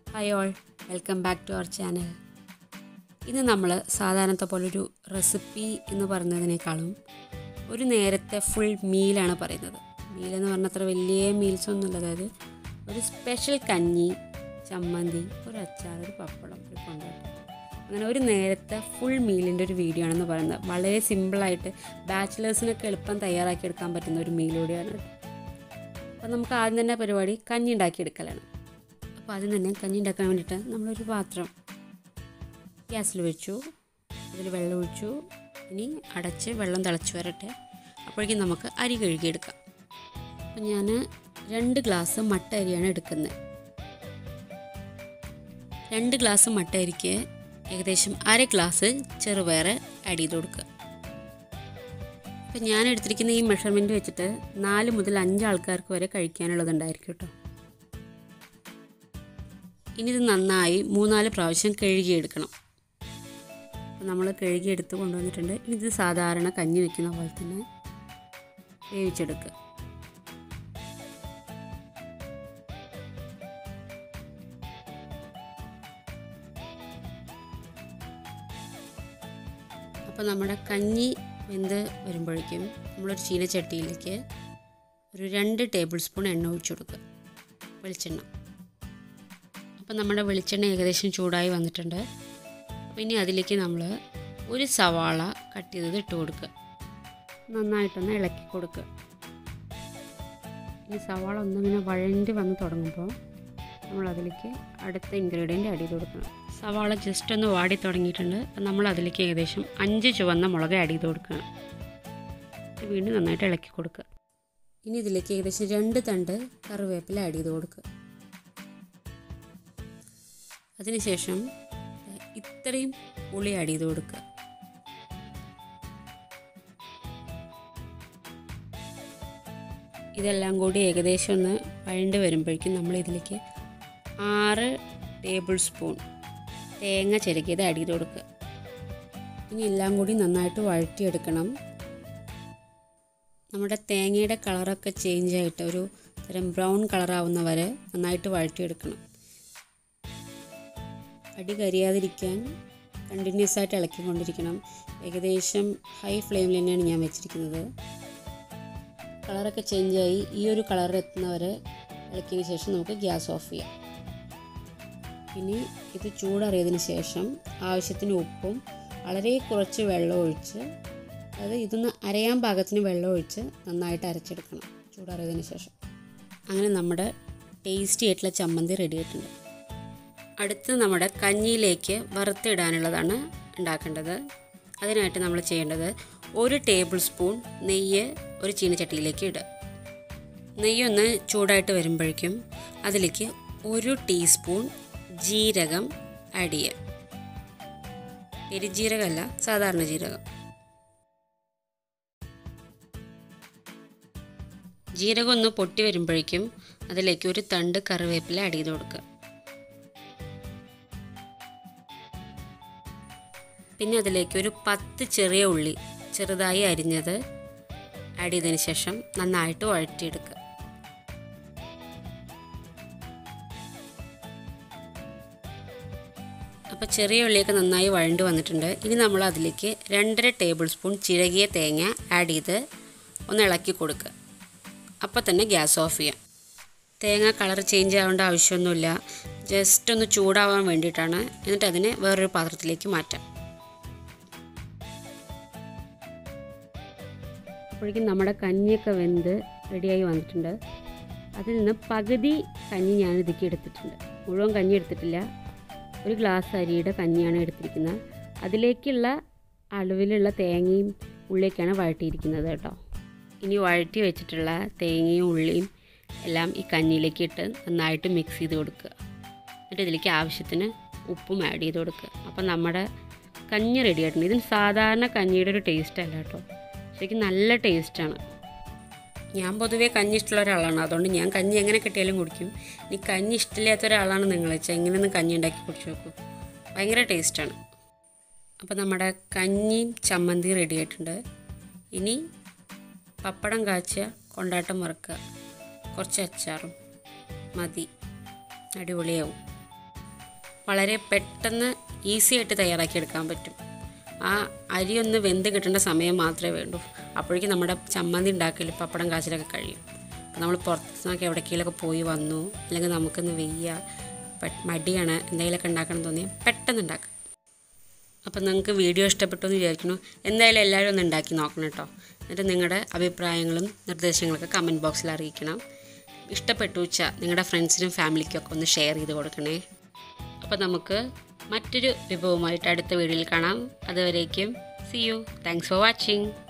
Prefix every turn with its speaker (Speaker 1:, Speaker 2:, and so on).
Speaker 1: hi all welcome back to our channel ഇന്ന് നമ്മൾ സാധാരണത്തെ പോലൊരു റെസിപ്പി എന്ന് പറയുന്നതിനേക്കാളും ഒരു നേരത്തെ ഫുൾ മീലാണ് പറയുന്നത് മീൽ എന്ന് പറഞ്ഞാൽ അത്ര വലിയ മീൽസ് ഒന്നുമില്ല അതായത് ഒരു സ്പെഷ്യൽ കഞ്ഞി ചമ്മന്തി ഒരു അച്ചാർ ഒരു പപ്പടം ഒരു കൊണ്ടാട്ടം അങ്ങനെ ഒരു നേരത്തെ ഫുൾ മീലിൻ്റെ ഒരു വീഡിയോ ആണെന്ന് പറയുന്നത് വളരെ സിമ്പിളായിട്ട് ബാച്ചിലേഴ്സിനൊക്കെ എളുപ്പം തയ്യാറാക്കി എടുക്കാൻ പറ്റുന്ന ഒരു മീൽ കൂടിയാണ് അപ്പോൾ നമുക്ക് ആദ്യം തന്നെ പരിപാടി കഞ്ഞി ഉണ്ടാക്കിയെടുക്കലാണ് അപ്പോൾ ആദ്യം തന്നെ കഞ്ഞി ഉണ്ടാക്കാൻ വേണ്ടിയിട്ട് നമ്മളൊരു പാത്രം ഗ്യാസിൽ വെച്ചു അതിൽ വെള്ളം ഒഴിച്ചു ഇനി അടച്ച് വെള്ളം തിളച്ച് വരട്ടെ അപ്പോഴേക്കും നമുക്ക് അരി കഴുകിയെടുക്കാം അപ്പം ഞാൻ രണ്ട് ഗ്ലാസ് മട്ട അരിയാണ് എടുക്കുന്നത് രണ്ട് ഗ്ലാസ് മട്ട അരിക്ക് ഏകദേശം അര ഗ്ലാസ് ചെറുപയർ ആഡ് ചെയ്ത് കൊടുക്കുക അപ്പം ഞാൻ എടുത്തിരിക്കുന്ന ഈ മെഷർമെൻറ്റ് വെച്ചിട്ട് നാല് മുതൽ അഞ്ച് ആൾക്കാർക്ക് വരെ കഴിക്കാനുള്ളതുണ്ടായിരിക്കും കേട്ടോ ഇനി ഇത് നന്നായി മൂന്നാല് പ്രാവശ്യം കഴുകിയെടുക്കണം അപ്പം നമ്മൾ കഴുകിയെടുത്ത് കൊണ്ടുവന്നിട്ടുണ്ട് ഇനി ഇത് സാധാരണ കഞ്ഞി വെക്കുന്ന പോലെ തന്നെ വേവിച്ചെടുക്കുക അപ്പോൾ നമ്മുടെ കഞ്ഞി വെന്ത് വരുമ്പോഴേക്കും നമ്മളൊരു ചീനച്ചട്ടിയിലേക്ക് ഒരു രണ്ട് ടേബിൾ സ്പൂൺ എണ്ണ ഒഴിച്ചു കൊടുക്കുക വെളിച്ചെണ്ണ അപ്പോൾ നമ്മുടെ വെളിച്ചെണ്ണ ഏകദേശം ചൂടായി വന്നിട്ടുണ്ട് അപ്പോൾ ഇനി അതിലേക്ക് നമ്മൾ ഒരു സവാള കട്ട് ചെയ്തത് ഇട്ട് കൊടുക്കുക നന്നായിട്ടൊന്ന് ഇളക്കി കൊടുക്കുക ഇനി സവാള ഒന്നിങ്ങനെ വഴണ്ടി വന്ന് തുടങ്ങുമ്പോൾ നമ്മൾ അതിലേക്ക് അടുത്ത ഇൻഗ്രീഡിയൻ്റ് ആഡ് ചെയ്ത് കൊടുക്കണം സവാള ജസ്റ്റ് ഒന്ന് വാടി തുടങ്ങിയിട്ടുണ്ട് അപ്പം നമ്മൾ അതിലേക്ക് ഏകദേശം അഞ്ച് ചുവന്ന മുളക് ആഡ് ചെയ്ത് കൊടുക്കണം വീണ്ടും നന്നായിട്ട് ഇളക്കി കൊടുക്കുക ഇനി ഇതിലേക്ക് ഏകദേശം രണ്ട് തണ്ട് കറിവേപ്പില ആഡ് ചെയ്ത് കൊടുക്കുക അതിനുശേഷം ഇത്രയും പുളി ആഡ് ചെയ്ത് കൊടുക്കുക ഇതെല്ലാം കൂടി ഏകദേശം ഒന്ന് വഴണ്ട് വരുമ്പോഴേക്കും നമ്മൾ ഇതിലേക്ക് ആറ് ടേബിൾ സ്പൂൺ തേങ്ങ ചിരകിയത് ആഡ് ചെയ്ത് കൊടുക്കുക ഇനി എല്ലാം കൂടി നന്നായിട്ട് വഴറ്റിയെടുക്കണം നമ്മുടെ തേങ്ങയുടെ കളറൊക്കെ ചേഞ്ച് ആയിട്ട് ഒരു തരം ബ്രൗൺ കളറാവുന്ന വരെ നന്നായിട്ട് വഴറ്റിയെടുക്കണം അടി കരിയാതിരിക്കാൻ കണ്ടിന്യൂസ് ആയിട്ട് ഇളക്കിക്കൊണ്ടിരിക്കണം ഏകദേശം ഹൈ ഫ്ലെയിമിൽ തന്നെയാണ് ഞാൻ വെച്ചിരിക്കുന്നത് കളറൊക്കെ ചേഞ്ചായി ഈ ഒരു കളർ എത്തുന്നവരെ ഇളക്കിയതിന് ശേഷം നമുക്ക് ഗ്യാസ് ഓഫ് ചെയ്യാം ഇനി ഇത് ചൂടറിയതിന് ശേഷം ആവശ്യത്തിന് ഉപ്പും വളരെ കുറച്ച് വെള്ളം ഒഴിച്ച് അതായത് ഇതൊന്ന് അരയാൻ പാകത്തിന് വെള്ളം ഒഴിച്ച് നന്നായിട്ട് അരച്ചെടുക്കണം ചൂടറിയതിന് ശേഷം അങ്ങനെ നമ്മുടെ ടേസ്റ്റി ആയിട്ടുള്ള ചമ്മന്തി റെഡി ആയിട്ടുണ്ട് അടുത്ത് നമ്മുടെ കഞ്ഞിയിലേക്ക് വറുത്തിടാനുള്ളതാണ് ഉണ്ടാക്കേണ്ടത് അതിനായിട്ട് നമ്മൾ ചെയ്യേണ്ടത് ഒരു ടേബിൾ സ്പൂൺ നെയ്യ് ഒരു ചീനച്ചട്ടിയിലേക്ക് ഇടുക നെയ്യൊന്ന് ചൂടായിട്ട് വരുമ്പോഴേക്കും അതിലേക്ക് ഒരു ടീസ്പൂൺ ജീരകം ആഡ് ചെയ്യുക പെരുജീരകമല്ല സാധാരണ ജീരകം ജീരകം ഒന്ന് പൊട്ടി വരുമ്പോഴേക്കും അതിലേക്ക് ഒരു തണ്ട് കറിവേപ്പില ആഡ് ചെയ്ത് കൊടുക്കുക പിന്നെ അതിലേക്ക് ഒരു പത്ത് ചെറിയ ഉള്ളി ചെറുതായി അരിഞ്ഞത് ആഡ് ചെയ്തതിന് ശേഷം നന്നായിട്ട് വഴറ്റിയെടുക്കുക അപ്പോൾ ചെറിയ ഉള്ളിയൊക്കെ നന്നായി വഴണ്ട് വന്നിട്ടുണ്ട് ഇനി നമ്മൾ അതിലേക്ക് രണ്ടര ടേബിൾ സ്പൂൺ ചിരകിയ തേങ്ങ ആഡ് ചെയ്ത് ഒന്ന് ഇളക്കി കൊടുക്കുക അപ്പോൾ തന്നെ ഗ്യാസ് ഓഫ് ചെയ്യാം തേങ്ങ കളർ ചേഞ്ച് ആവേണ്ട ആവശ്യമൊന്നുമില്ല ജസ്റ്റ് ഒന്ന് ചൂടാവാൻ വേണ്ടിയിട്ടാണ് എന്നിട്ട് അതിനെ വേറൊരു പാത്രത്തിലേക്ക് മാറ്റാം അപ്പോഴേക്കും നമ്മുടെ കഞ്ഞിയൊക്കെ വെന്ത് റെഡിയായി വന്നിട്ടുണ്ട് അതിൽ നിന്ന് പകുതി കഞ്ഞി ഞാൻ ഇതിലേക്ക് എടുത്തിട്ടുണ്ട് മുഴുവൻ കഞ്ഞി എടുത്തിട്ടില്ല ഒരു ഗ്ലാസ് അരിയുടെ കഞ്ഞിയാണ് എടുത്തിരിക്കുന്നത് അതിലേക്കുള്ള അളവിലുള്ള തേങ്ങയും ഉള്ളിയൊക്കെയാണ് വഴറ്റിയിരിക്കുന്നത് കേട്ടോ ഇനി വഴറ്റി വെച്ചിട്ടുള്ള തേങ്ങയും ഉള്ളിയും എല്ലാം ഈ കഞ്ഞിയിലേക്ക് ഇട്ട് നന്നായിട്ട് മിക്സ് ചെയ്ത് കൊടുക്കുക എന്നിട്ട് ഇതിലേക്ക് ആവശ്യത്തിന് ഉപ്പും ആഡ് ചെയ്ത് കൊടുക്കുക അപ്പം നമ്മുടെ കഞ്ഞി റെഡി ആയിട്ടുണ്ട് ഇതിന് സാധാരണ കഞ്ഞിയുടെ ഒരു ടേസ്റ്റ് അല്ല കേട്ടോ ശരിക്കും നല്ല ടേസ്റ്റാണ് ഞാൻ പൊതുവേ കഞ്ഞി ഇഷ്ടമുള്ള ഒരാളാണ് അതുകൊണ്ട് ഞാൻ കഞ്ഞി എങ്ങനെ കിട്ടിയാലും കുടിക്കും ഇനി കഞ്ഞി ഇഷ്ടമില്ലാത്ത ഒരാളാണ് നിങ്ങൾ വെച്ചാൽ എങ്ങനെയൊന്നും കഞ്ഞി ഉണ്ടാക്കി കുടിച്ച് നോക്കൂ ഭയങ്കര ടേസ്റ്റാണ് അപ്പോൾ നമ്മുടെ കഞ്ഞിയും ചമ്മന്തി റെഡി ആയിട്ടുണ്ട് ഇനി പപ്പടം കാച്ചുക കൊണ്ടാട്ടം വറുക്കുക കുറച്ച് അച്ചാറും മതി അടിപൊളിയാവും വളരെ പെട്ടെന്ന് ഈസി ആയിട്ട് തയ്യാറാക്കിയെടുക്കാൻ പറ്റും ആ അരി ഒന്ന് വെന്ത് കിട്ടേണ്ട സമയം മാത്രമേ വേണ്ടൂ അപ്പോഴേക്കും നമ്മുടെ ചമ്മന്തി ഉണ്ടാക്കൽ പപ്പടം കാച്ചിലൊക്കെ കഴിയും അപ്പോൾ നമ്മൾ പുറത്തുനിന്നൊക്കെ എവിടേക്കെങ്കിലൊക്കെ പോയി വന്നു അല്ലെങ്കിൽ നമുക്കൊന്ന് വെയ്യ പെ- മടിയാണ് എന്തെങ്കിലുമൊക്കെ ഉണ്ടാക്കണം തോന്നിയാൽ പെട്ടെന്ന് ഉണ്ടാക്കാം അപ്പം നിങ്ങൾക്ക് വീഡിയോ ഇഷ്ടപ്പെട്ടു എന്ന് വിചാരിക്കുന്നു എന്തായാലും എല്ലാവരും ഒന്ന് ഉണ്ടാക്കി നോക്കണം കേട്ടോ എന്നിട്ട് നിങ്ങളുടെ അഭിപ്രായങ്ങളും നിർദ്ദേശങ്ങളൊക്കെ കമൻറ്റ് ബോക്സിൽ അറിയിക്കണം ഇഷ്ടപ്പെട്ടു വെച്ചാൽ നിങ്ങളുടെ ഫ്രണ്ട്സിനും ഫാമിലിക്കും ഒക്കെ ഒന്ന് ഷെയർ ചെയ്ത് കൊടുക്കണേ അപ്പോൾ നമുക്ക് മറ്റൊരു വിഭവമായിട്ട് അടുത്ത വീഡിയോയിൽ കാണാം അതുവരേക്കും see you thanks for watching